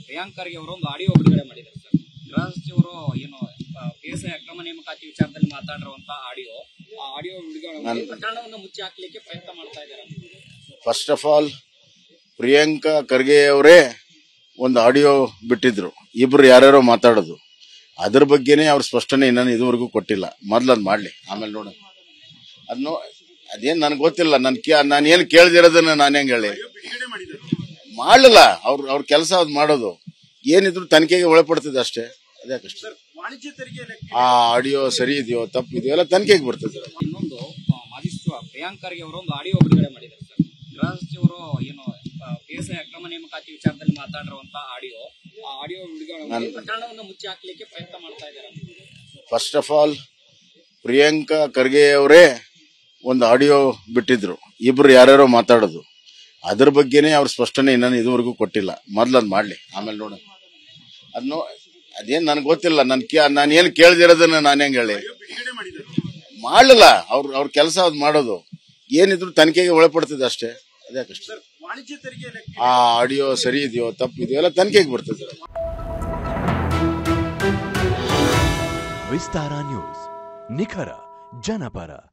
ಪ್ರಿಯಾಂಕ್ ಖರ್ಗೆ ಅವರು ಒಂದು ಆಡಿಯೋ ಬಿಡುಗಡೆ ಮಾಡಿದ್ದಾರೆ ಸರ್ ಗೃಹ ಸಚಿವರು ಏನು ಪಿ ಎಸ್ ಐ ಅಕ್ರಮ ನೇಮಕಾತಿ ವಿಚಾರದಲ್ಲಿ ಮಾತಾಡಿರುವಂತ ಆಡಿಯೋ ಆ ಆಡಿಯೋ ಬಿಡುಗಡೆ ಮಾಡಿ ಪ್ರಕರಣವನ್ನು ಮುಚ್ಚಿ ಹಾಕ್ಲಿಕ್ಕೆ ಪ್ರಯತ್ನ ಮಾಡ್ತಾ ಇದ್ದಾರೆ first of all Priyanka Kharge ಅವರೇ ಒಂದು ಆಡಿಯೋ ಬಿಟ್ಟಿದ್ರು ಇಬ್ರು ಯಾರ್ಯಾರೋ ಮಾತಾಡೋದು ಅದ್ರ ಬಗ್ಗೆನೇ ಅವ್ರ ಸ್ಪಷ್ಟನೆ ಇನ್ನೂ ಇದುವರೆಗೂ ಕೊಟ್ಟಿಲ್ಲ ಮೊದ್ಲು ಅದ್ ಮಾಡ್ಲಿ ಆಮೇಲೆ ನೋಡ ಅದನ್ನು ಅದೇನ್ ನನಗೆ ಗೊತ್ತಿಲ್ಲ ನನ್ ನಾನು ಏನು ಕೇಳ್ದಿರೋದನ್ನ ನಾನು ಹೆಂಗ್ ಹೇಳಿ ಮಾಡಲಿಲ್ಲ ಅವ್ರ ಅವ್ರ ಕೆಲಸ ಅದು ಮಾಡೋದು ಏನಿದ್ರು ತನಿಖೆಗೆ ಒಳಪಡ್ತದೆ ಅಷ್ಟೇ ಅದೇ ಕಷ್ಟ ವಾಣಿಜ್ಯ ತೆರಿಗೆ ಆ ಆಡಿಯೋ ಸರಿ ಇದೆಯೋ ತಪ್ಪು ಇದೆಯೋ ಎಲ್ಲ ತನಿಖೆಗೆ ಬರ್ತದೆ ಇನ್ನೊಂದು ಆ, ಮಾಜಿ ಸಚಿವ ಪ್ರಿಯಾಂಕ್ ಖರ್ಗೆ ಅವರು ಒಂದು ಆಡಿಯೋ ಬಿಡುಗಡೆ ಮಾಡಿದ್ದಾರೆ ಸರ್ ಗೃಹ ಸಚಿವರು ಏನು ಪಿ ಎಸ್ ಐ ಅಕ್ರಮ ನೇಮಕಾತಿ ವಿಚಾರದಲ್ಲಿ ಮಾತಾಡಿರುವಂತ ಆಡಿಯೋ ಆ ಆಡಿಯೋ ಬಿಡುಗಡೆ ಮಾಡಿ ಪ್ರಕರಣವನ್ನು ಮುಚ್ಚಿ ಹಾಕ್ಲಿಕ್ಕೆ ಪ್ರಯತ್ನ ಮಾಡ್ತಾ ಇದ್ದಾರೆ first of all Priyanka Kharge ಅವರೇ ಒಂದು ಆಡಿಯೋ ಬಿಟ್ಟಿದ್ರು ಇಬ್ರು ಯಾರ್ಯಾರೋ ಮಾತಾಡೋದು ಅದ್ರ ಬಗ್ಗೆನೇ ಅವ್ರ ಸ್ಪಷ್ಟನೆ ಇನ್ನೂ ಇದುವರೆಗೂ ಕೊಟ್ಟಿಲ್ಲ ಮೊದ್ಲು ಅದ್ ಮಾಡ್ಲಿ ಆಮೇಲೆ ನೋಡ ಅದನ್ನು ಅದೇನ್ ನನಗೆ ಗೊತ್ತಿಲ್ಲ ನನ್ ನಾನು ಏನು ಕೇಳ್ದಿರೋದನ್ನ ನಾನು ಹೆಂಗ್ ಹೇಳಿ ಮಾಡಲಿಲ್ಲ ಅವ್ರ ಅವ್ರ ಕೆಲಸ ಅದು ಮಾಡೋದು ಏನಿದ್ರು ತನಿಖೆಗೆ ಒಳಪಡ್ತದೆ ಅಷ್ಟೇ ಅದೇ ಕಷ್ಟ ವಾಣಿಜ್ಯ ತೆರಿಗೆ ಆ ಆಡಿಯೋ ಸರಿ ಇದೆಯೋ ತಪ್ಪು ಇದೆಯೋ ಎಲ್ಲ ತನಿಖೆಗೆ ಬರ್ತದೆ ವಿಸ್ತಾರ ನ್ಯೂಸ್ ನಿಖರ ಜನಪರ